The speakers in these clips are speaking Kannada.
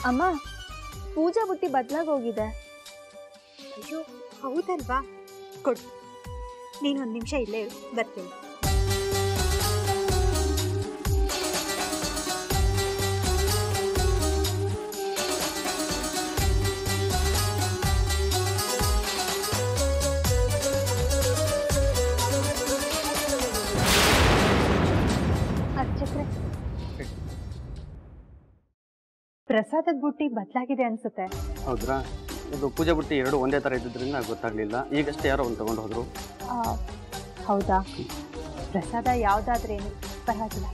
ಅಮ್ಮ ಪೂಜಾ ಬುಟ್ಟಿ ಬದ್ಲಾಗ್ ಹೋಗಿದೆ ಅಯ್ಯೋ ಹೌದಲ್ವಾ ಕೊಡು ನೀನೊಂದು ನಿಮಿಷ ಇಲ್ಲೇ ಇರು, ಬರ್ತೀನಿ ಅರ್ಚಕ್ರೆ ಪ್ರಸಾದದ ಬುಟ್ಟಿ ಬದಲಾಗಿದೆ ಅನ್ಸುತ್ತೆ ಹೌದ್ರಾ ಇದು ಪೂಜೆ ಬುಟ್ಟಿ ಎರಡು ಒಂದೇ ಥರ ಇದ್ದಿದ್ದರಿಂದ ಗೊತ್ತಾಗಲಿಲ್ಲ ಈಗಷ್ಟೇ ಯಾರೋ ಒಂದು ತೊಗೊಂಡು ಹೋದರು ಆ, ಹೌದಾ ಪ್ರಸಾದ ಯಾವುದಾದ್ರೇನು ಪರವಾಗಿಲ್ಲ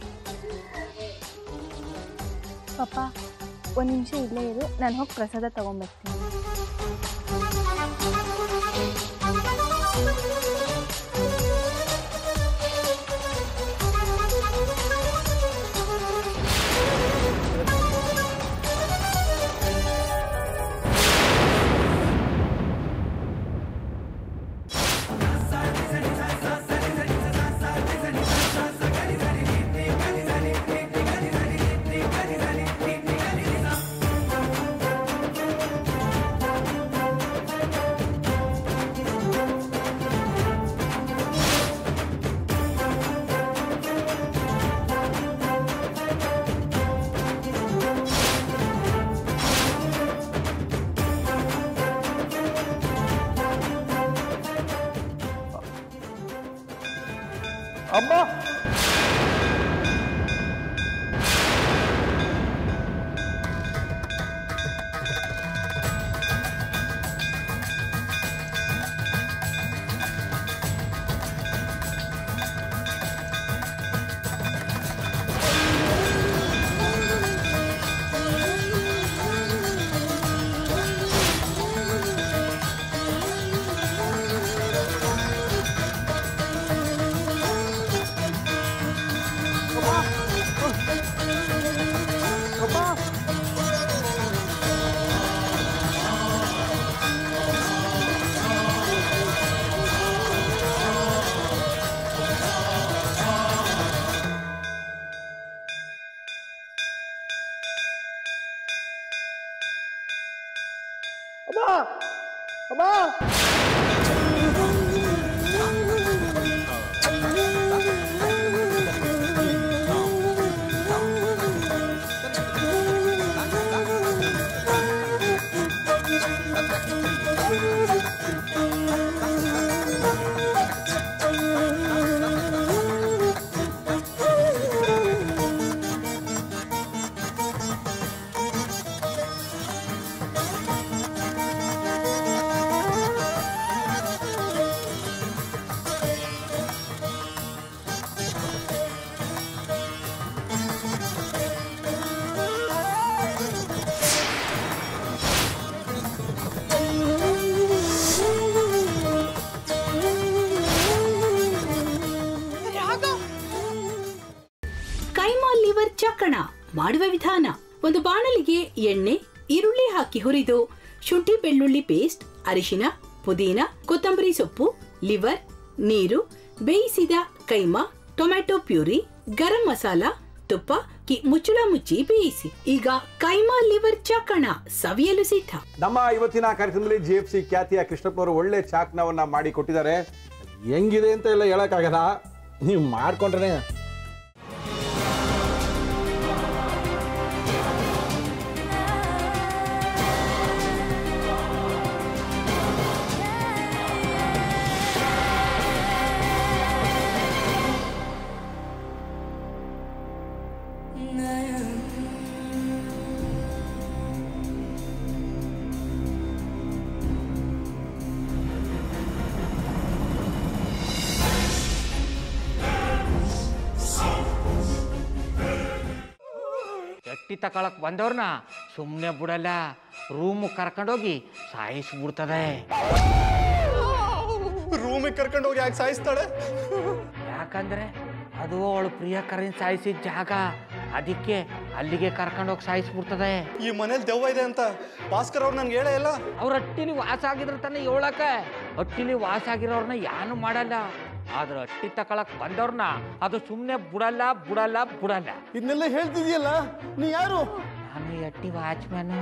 ಪಪ್ಪ ಒಂದು ನಿಮಿಷ ಇಲ್ಲೇ ಇರು ನಾನು ಹೋಗಿ ಪ್ರಸಾದ ತಗೊಂಬರ್ತೀನಿ ಅಮ್ಮ ಅಮ್ಮ ಅಮ್ಮ ಕೈಮಾ ಲಿವರ್ ಚಕ್ಕಣ ಮಾಡುವ ವಿಧಾನ ಒಂದು ಬಾಣಲಿಗೆ ಎಣ್ಣೆ ಈರುಳ್ಳಿ ಹಾಕಿ ಹುರಿದು ಶುಂಠಿ ಬೆಳ್ಳುಳ್ಳಿ ಪೇಸ್ಟ್ ಅರಿಶಿನ ಪುದೀನ ಕೊತ್ತಂಬರಿ ಸೊಪ್ಪು ಲಿವರ್ ನೀರು ಬೇಯಿಸಿದ ಕೈಮಾ ಟೊಮ್ಯಾಟೊ ಪ್ಯೂರಿ ಗರಂ ಮಸಾಲ ತುಪ್ಪ ಕಿ ಮುಚ್ಚಳ ಮುಚ್ಚಿ ಬೇಯಿಸಿ ಈಗ ಕೈಮಾ ಲಿವರ್ ಚಕ್ಕಣ ಸವಿಯಲು ಸಿದ್ಧ ನಮ್ಮ ಇವತ್ತಿನ ಕಾರ್ಯಕ್ರಮದಲ್ಲಿ ಜಿ ಎಫ್ ಸಿ ಖ್ಯಾತಿಯ ಕೃಷ್ಣಪ್ಪನವರು ಒಳ್ಳೆ ಚಾಕ್ನವನ್ನ ಮಾಡಿ ಕೊಟ್ಟಿದ್ದಾರೆ ಹೆಂಗಿದೆ ಅಂತ ಎಲ್ಲ ಹೇಳಕ್ಕಾಗಲ್ಲ ನೀವು ಮಾಡ್ಕೊಂಡ್ರೆ ಎಟ್ಟಿ ತಕೊಳಕ್ ಬಂದವ್ರನ್ನ ಸುಮ್ಮನೆ ಬಿಡಲ್ಲ ರೂಮ್ ಕರ್ಕೊಂಡೋಗಿ ಸಾಯಿಸ್ಬಿಡ್ತದೆ ರೂಮಿಗೆ ಕರ್ಕೊಂಡು ಹೋಗಿ ಯಾಕೆ ಸಾಯಿಸ್ತಾಳೆ ಯಾಕಂದ್ರೆ ಅದು ಅವಳು ಪ್ರಿಯಕರನ್ ಸಾಯಿಸಿದ ಜಾಗ ಅದಕ್ಕೆ ಅಲ್ಲಿಗೆ ಕರ್ಕೊಂಡೋಗಿ ಸಾಯಿಸ್ಬಿಡ್ತದೆ ಈ ಮನೇಲಿ ದೆವ್ವ ಇದೆ ಅಂತ ಭಾಸ್ಕರ್ ಅವ್ರು ನನ್ಗೆ ಹೇಳೇ ಇಲ್ಲ ಅವ್ರ ಹಟ್ಟಿಲಿ ವಾಸ ಆಗಿದ್ರೆ ತಾನೇ ಏಳಕ ಹಟ್ಟಿಲಿ ವಾಸ ಆಗಿರೋರ್ನ ಯಾನು ಮಾಡಲ್ಲ ಆದ್ರೆ ಹಟ್ಟಿ ತಕೊಳಕ್ ಬಂದವ್ರನ್ನ ಅದು ಸುಮ್ಮನೆ ಬಿಡಲ್ಲ ಬಿಡಲ್ಲ ಬಿಡಲ್ಲ ಇದನ್ನೆಲ್ಲ ಹೇಳ್ತಿದ್ಯಲ್ಲ ನೀ ಯಾರು ನಾನು ಎಟ್ಟಿ ವಾಚ್ಮ್ಯಾನು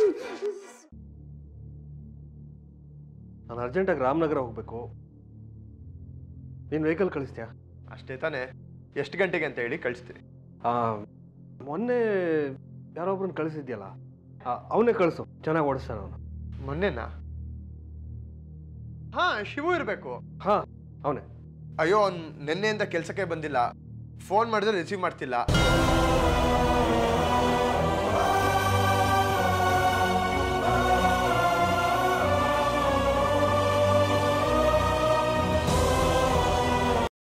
ನಾನು ಅರ್ಜೆಂಟಾಗಿ ರಾಮನಗರ ಹೋಗಬೇಕು ನೀನು ವೆಹಿಕಲ್ ಕಳಿಸ್ತೀಯಾ ಅಷ್ಟೇ ತಾನೇ ಎಷ್ಟು ಗಂಟೆಗೆ ಅಂತ ಹೇಳಿ ಕಳಿಸ್ತೀನಿ ಆ, ಮೊನ್ನೆ ಯಾರೊಬ್ರನ್ನ ಕಳಿಸಿದ್ಯಲ್ಲ ಅವನೇ ಕಳಿಸು ಚೆನ್ನಾಗಿ ಓಡಿಸ್ತಾನೆ ಅವನು ಮೊನ್ನೆನಾ ಹಾ ಶಿವು ಇರಬೇಕು ಹಾಂ ಅವನೇ ಅಯ್ಯೋ ಅವ್ನು ನಿನ್ನೆಯಿಂದ ಕೆಲಸಕ್ಕೆ ಬಂದಿಲ್ಲ ಫೋನ್ ಮಾಡಿದ್ರೆ ರಿಸೀವ್ ಮಾಡ್ತಿಲ್ಲ